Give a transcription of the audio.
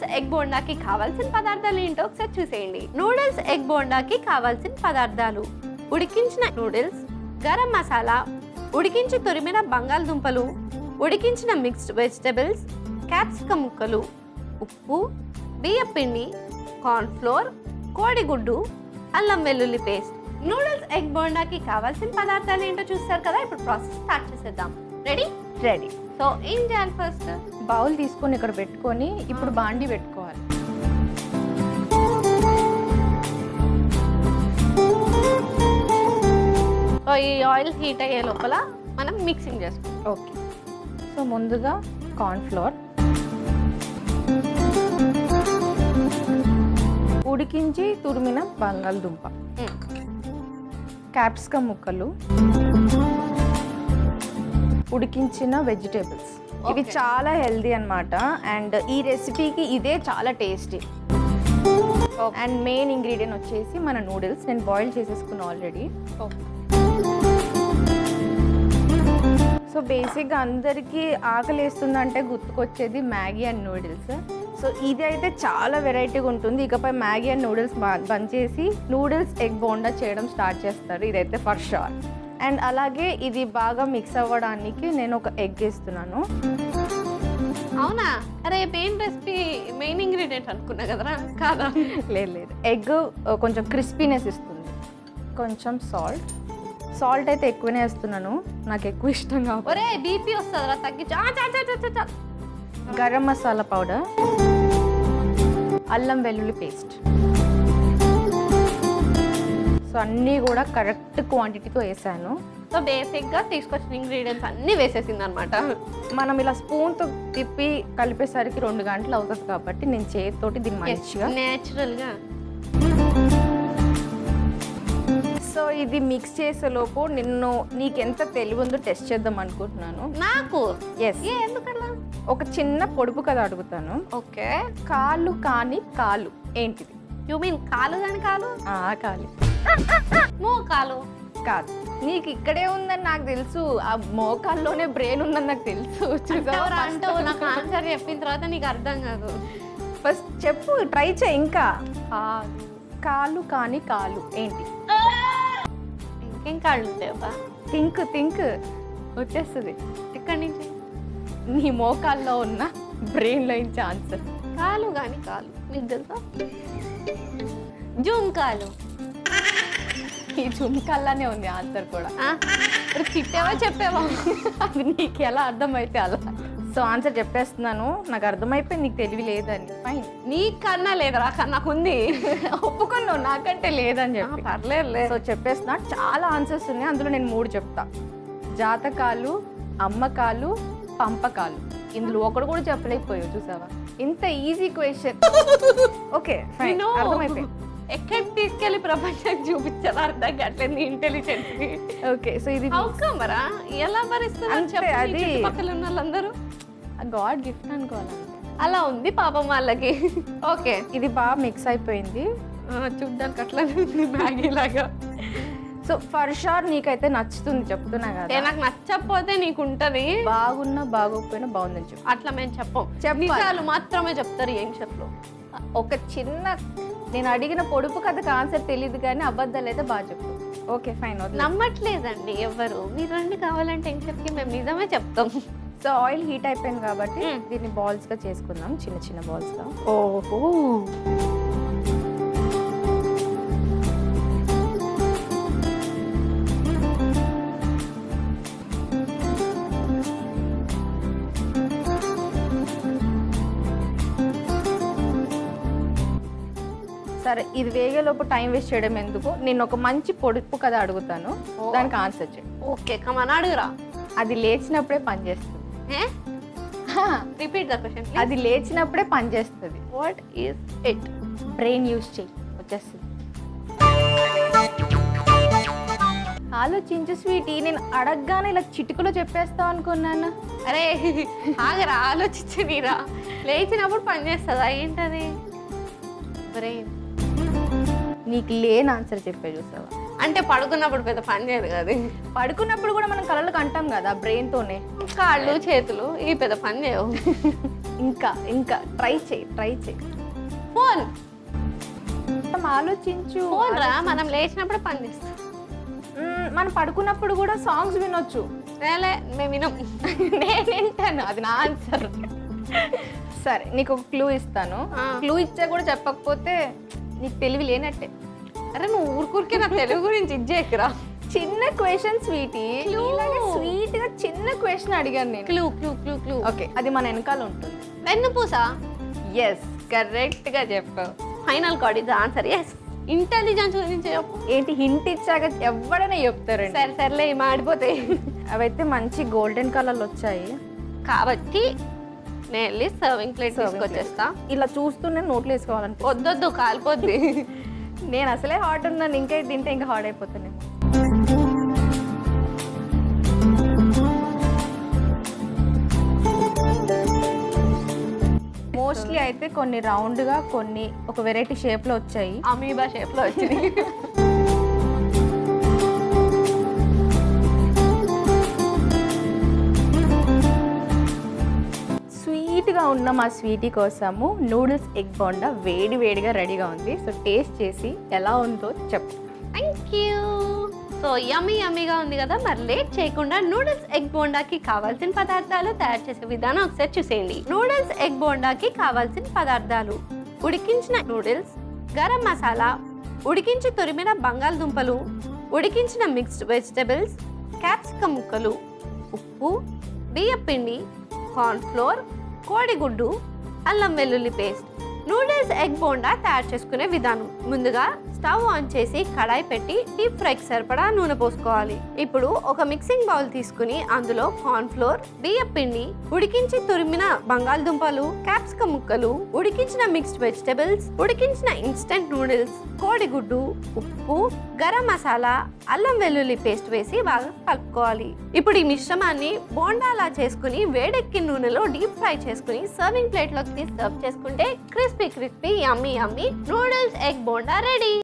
Egg బోండాకి కావాల్సిన పదార్థాలు ఏంటో ఒకసారి చూసేయండి నూడిల్స్ ఎగ్ బోండాకి కావాల్సిన పదార్థాలు ఉడికించిన నూడిల్స్ గరం మసాలా ఉడికించి తురిమిన బంగాళదుంపలు ఉడికించిన మిక్స్డ్ వెజిటబుల్స్ క్యాప్సికమ్ ముక్కలు ఉప్పు బియ్యం పిండి కార్న్ఫ్లోర్ కోడిగుడ్డు అల్లం వెల్లుల్లి పేస్ట్ నూడిల్స్ ఎగ్ బోండాకి కావాల్సిన పదార్థాలు ఏంటో చూస్తారు కదా ఇప్పుడు ప్రాసెస్ స్టార్ట్ చేసేద్దాం రెడీ రెడీ సో ఏం చేయాలి ఫస్ట్ బౌల్ తీసుకొని ఇక్కడ పెట్టుకొని ఇప్పుడు బాండి పెట్టుకోవాలి సో ఈ ఆయిల్ హీట్ అయ్యే లోపల మనం మిక్సింగ్ చేసుకుంటాం ఓకే సో ముందుగా కార్న్ఫ్లోర్ ఉడికించి తురిమిన బంగాళదుంప క్యాప్సికమ్ ముక్కలు ఉడికించిన వెజిటేబుల్స్ ఇవి Okay. చాలా హెల్దీ అన్నమాట అండ్ ఈ రెసిపీకి ఇదే చాలా టేస్టీ అండ్ మెయిన్ ఇంగ్రీడియంట్ వచ్చేసి మన నూడిల్స్ నేను బాయిల్ చేసేసుకున్నా ఆల్రెడీ సో బేసిక్గా అందరికీ ఆకలి వేస్తుందంటే గుర్తుకొచ్చేది మ్యాగీ అండ్ నూడిల్స్ సో ఇది అయితే చాలా వెరైటీగా ఉంటుంది ఇకపై మ్యాగీ అండ్ నూడిల్స్ బంద్ చేసి నూడిల్స్ ఎగ్ బోండా చేయడం స్టార్ట్ చేస్తారు ఇదైతే ఫర్ షూర్ అండ్ అలాగే ఇది బాగా మిక్స్ అవ్వడానికి నేను ఒక ఎగ్ వేస్తున్నాను అవునా అరే మెయిన్ రెసిపీ మెయిన్ ఇంగ్రీడియంట్ అనుకున్నా కదరా కాదా లేదు లేదు ఎగ్ కొంచెం క్రిస్పీనెస్ ఇస్తుంది కొంచెం సాల్ట్ సాల్ట్ అయితే ఎక్కువనే వేస్తున్నాను నాకు ఎక్కువ ఇష్టం కాబట్టి ఒరే బీపీ వస్తుందిరా తగ్గించు ఆ, చా, చా, చా, చా, చా. గరం మసాలా పౌడర్ అల్లం వెల్లుల్లి పేస్ట్ సో అన్నీ కూడా కరెక్ట్ క్వాంటిటీతో వేసాను సో బేసిక్ గా తీసుకొచ్చిన ఇంగ్రీడియంట్స్ అన్ని వేసేసింది అనమాట మనం ఇలా స్పూన్తో తిప్పి కలిపేసరికి రెండు గంటలు అవుతుంది కాబట్టి నేను చేతితోటి దీన్ని మంచిగా నేచురల్ గా సో ఇది మిక్స్ చేసేలోపు నిన్ను నీకెంత తెలివి ఉందో టెస్ట్ చేద్దాం అనుకుంటున్నాను నాకు ఎస్ ఏ ఎందుకలా ఒక చిన్న పొడుపు కథ అడుగుతాను ఓకే కాలు కాని కాలు ఏంటిది యు మీన్ కాలు కాని కాలు ఆ కాలి మో కాలు కాదు నీకు ఇక్కడే ఉందని నాకు తెలుసు ఆ మోకాల్లోనే బ్రెయిన్ ఉందని నాకు తెలుసు అంటావు అంటావు నాకు ఆన్సర్ చెప్పిన తర్వాత నీకు అర్థం కాదు ఫస్ట్ చెప్పు ట్రై చేయి ఇంకా కాలు కాని కాలు ఏంటి ఇంకేం కాళ్ళు ఉంటాయబ్బా థింక్ థింక్ వచ్చేస్తుంది ఎక్కడి నుంచి నీ మోకాల్లో ఉన్న బ్రెయిన్లో నుంచి ఆన్సర్ కాలు కాని కాలు నీకు తెలుసా జూమ్ కాలు ఈ జుమ్కల్లానే ఉంది ఆన్సర్ కూడా ఆ? మరి తిట్టావా చెప్పావా అది నీకు ఎలా అర్థమైతే అలా సో ఆన్సర్ చెప్పేస్తున్నాను నాకు అర్థమైపోయింది నీకు తెలివి లేదని ఫైన్ నీకన్నా లేదురా నాకు ఉంది ఒప్పుకున్నావు నాకంటే లేదని ఆ, చెప్పి పర్లేదులే సో చెప్పేస్తున్నా చాలా ఆన్సర్స్ ఉన్నాయి అందులో నేను మూడు చెప్తా జాతకాలు అమ్మకాలు పంపకాలు ఇందులో ఒకడు కూడా చెప్పలేకపోయావు చూసావా ఇంత easy question okay fine No. అర్థమైపోయింది ఎక్కడ తీసుకెళ్లి ప్రపంచానికి చూపించాలి అర్థం కావట్లేదు నీ ఇంటెలిజెన్స్ ఓకే సో ఇది అవుకమరా ఎలా భరిస్తున్నారు అంతే, చెప్పు నీ అది- చుట్టుపక్కల ఉన్న వాళ్ళందరూ గాడ్ గిఫ్ట్ అనుకోవాలంటే అలా ఉంది పాపం వాళ్ళకి ఓకే ఇది బాగా మిక్స్ అయిపోయింది చూడ్డానికి అట్లా ఉంది మ్యాగీ లాగా సో ఫర్ షూర్ నీకైతే నచ్చుతుంది చెప్తున్నా ఏ, కదా నాకు నచ్చకపోతే నీకు ఉంటది బాగున్నా బాగోకపోయినా బాగుందని చెప్పు అట్లా మేము చెప్పం చెప్పాలి. నిజాలు మాత్రమే చెప్తారు ఏం చెప్పలు ఒక చిన్న నేను అడిగిన పొడుపు కథకు ఆన్సర్ తెలియదు కానీ అబద్ధాలు అయితే బాగా చెప్పు ఓకే ఫైన్ వదిలే నమ్మట్లేదండి ఎవరు మీరు రండి కావాలంటే ఏం చెప్పి మేము నిజమే చెప్తాం సో ఆయిల్ హీట్ అయిపోయింది కాబట్టి మ్మ్. దీన్ని balls గా చేసుకుందాం చిన్న చిన్న balls గా ఓహో సరే ఇది వేగేలోపు టైం వేస్ట్ చేయడం ఎందుకు నేను ఒక మంచి పొడుపు కథ అడుగుతాను ఓ. దానికి ఆన్సర్ చేయి ఓకే కమన్ అడుగురా అది లేచినప్పుడే పనిచేస్తుంది రిపీట్ ద క్వశ్చన్ అది లేచినప్పుడే పనిచేస్తుంది what is it brain use చేయి వచ్చేస్తుంది ఆలోచించు స్వీటీ నేను అడగగానే ఇలా చిటికలో చెప్పేస్తావు అనుకున్నాను అరే ఆగరా ఆలోచించి నీరా లేచినప్పుడు పని చేస్తుందా ఏంటది బ్రెయిన్ నీకు లేని ఆన్సర్ చెప్పే చూసావా అంటే పడుకున్నప్పుడు పెద్ద పని చేయదు కదా పడుకున్నప్పుడు కూడా మనం కళలకు అంటాం కదా బ్రెయిన్ తోనే కాళ్ళు చేతులు ఇవి పెద్ద పని చేయవు ఇంకా ఇంకా ట్రై చేయి ట్రై చేయి ఫోన్ కొంచెం ఆలోచించు ఫోన్ రా మనం లేచినప్పుడు పని చేస్తాం మ్మ్, మనం పడుకున్నప్పుడు కూడా సాంగ్స్ వినొచ్చు రేలే మేము వినం నేను వింటాను అది నా ఆన్సర్ సరే నీకు ఒక క్లూ ఇస్తాను ఆ. క్లూ ఇచ్చా కూడా చెప్పకపోతే నీకు తెలివి లేనట్టే అరే నువ్వు ఊరికూరికే నా తెలుగు గురించి ఇచ్చేయకురా చిన్న క్వశ్చన్ స్వీటీ Clue. స్వీట్ గా చిన్న క్వశ్చన్ అడిగాను నేను clue clue clue clue okay అది మన వెనకాల ఉంటుంది వెన్నుపూస ఎస్ కరెక్ట్ గా చెప్పావు ఫైనల్ కార్డ్ ఇది ఆన్సర్ ఎస్ ఇంటెలిజెన్స్ గురించి చెప్పు ఏంటి హింట్ ఇచ్చాక ఎవడైనా చెప్తారండి సరే సర్లే మాడిపోతాయి అవైతే మంచి గోల్డెన్ కలర్లు వచ్చాయి కాబట్టి నేను వెళ్ళి సర్వింగ్ ప్లేట్ Serving తీసుకొచ్చేస్తా ఇలా చూస్తూనే నోట్లు వేసుకోవాలనుకో వద్దొద్దు కాలిపోద్ది నేను అసలే హాట్ ఉన్నాను ఇంకా ఇది తింటే ఇంకా హాట్ అయిపోతాను మోస్ట్లీ అయితే కొన్ని రౌండ్గా కొన్ని ఒక వెరైటీ షేప్లో వచ్చాయి అమీబా షేప్ లో వచ్చింది స్వీట్గా ఉన్న మా స్వీటీ కోసము నూడిల్స్ ఎగ్ బోండా వేడి వేడిగా రెడీగా ఉంది సో టేస్ట్ చేసి ఎలా ఉందో చెప్పు థ్యాంక్ యూ సో యమ్మీ యమ్మీగా ఉంది కదా మరి లేట్ చేయకుండా నూడిల్స్ ఎగ్ బోండాకి కావాల్సిన పదార్థాలు తయారు చేసే విధానం ఒకసారి చూసేయండి నూడిల్స్ ఎగ్ బోండాకి కావాల్సిన పదార్థాలు ఉడికించిన నూడిల్స్ గరం మసాలా ఉడికించి తురిమిన బంగాళదుంపలు ఉడికించిన మిక్స్డ్ వెజిటబుల్స్ క్యాప్సికమ్ ముక్కలు ఉప్పు బియ్యపిండి కార్న్ఫ్లోర్ కోడిగుడ్డు అల్లం వెల్లుల్లి పేస్ట్ నూడిల్స్ ఎగ్ బోండా తయారు చేసుకునే విధానం ముందుగా స్టవ్ ఆన్ చేసి కడాయి పెట్టి డీప్ ఫ్రైకి సరిపడా నూనె పోసుకోవాలి ఇప్పుడు ఒక మిక్సింగ్ బౌల్ తీసుకుని అందులో కార్న్ ఫ్లోర్ బియ్య పిండి ఉడికించి తురిమిన బంగాళదుంపలు క్యాప్సికమ్ ముక్కలు ఉడికించిన మిక్స్డ్ వెజిటబుల్స్ ఉడికించిన ఇన్స్టెంట్ నూడిల్స్ కోడిగుడ్డు ఉప్పు గరం మసాలా అల్లం వెల్లుల్లి పేస్ట్ వేసి బాగా కలుపుకోవాలి ఇప్పుడు ఈ మిశ్రమాన్ని బోండాలా చేసుకుని వేడెక్కిన నూనెలో డీప్ ఫ్రై చేసుకుని సర్వింగ్ ప్లేట్లోకి తీసి సర్వ్ చేసుకుంటే crispy crispy yummy yummy noodles egg bonda ready